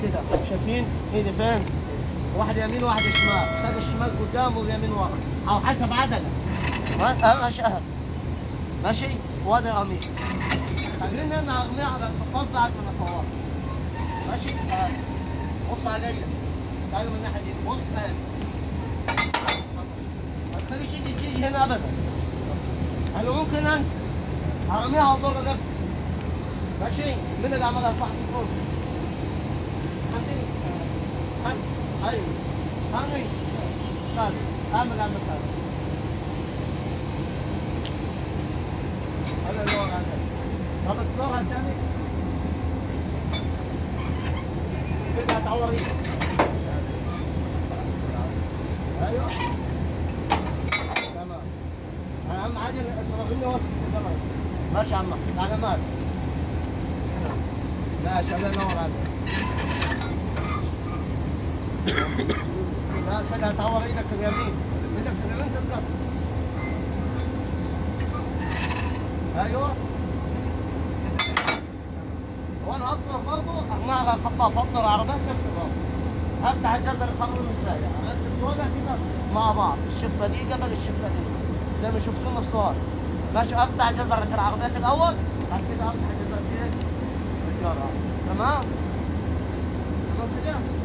كده شايفين ايدي فين واحد يمين واحد شمال خد الشمال قدام واليمين ورا او حسب عدله ها؟ ماشي اهل ماشي وادي رميل خلينا نرمي على الخطاف بعد ما نفوق ماشي اهل بص عليا تعالوا من الناحيه دي بص اهل ما تخليش ايدي تيجي هنا ابدا انا ممكن انسى هرميها واضر نفسي ماشي مين اللي عملها صح في الفوق عندي هاني ايوه هاني خالد اعمل عم خالد هذا اللور هذا طب الدور الثاني كده هتعور ايدك ايوه تمام انا اهم حاجه تراغبني وسط الدرج ماشي يا عم على مال ماشي الله ينور عليك لا كده هتعور ايدك اليمين ايدك اليمين تتكسر ايوه وانا اقدر برضه ارميها على الخطاف اقدر عربيات نفس الوضع هفتح الجزر الخمر ازاي ارتب الوضع كده مع بعض الشفه دي قبل الشفه دي زي ما شفتونا في الصور ماشي افتح جزرة العربيات الاول بعد كده افتح جزرة ايه؟ الجرة تمام؟ تمام كده؟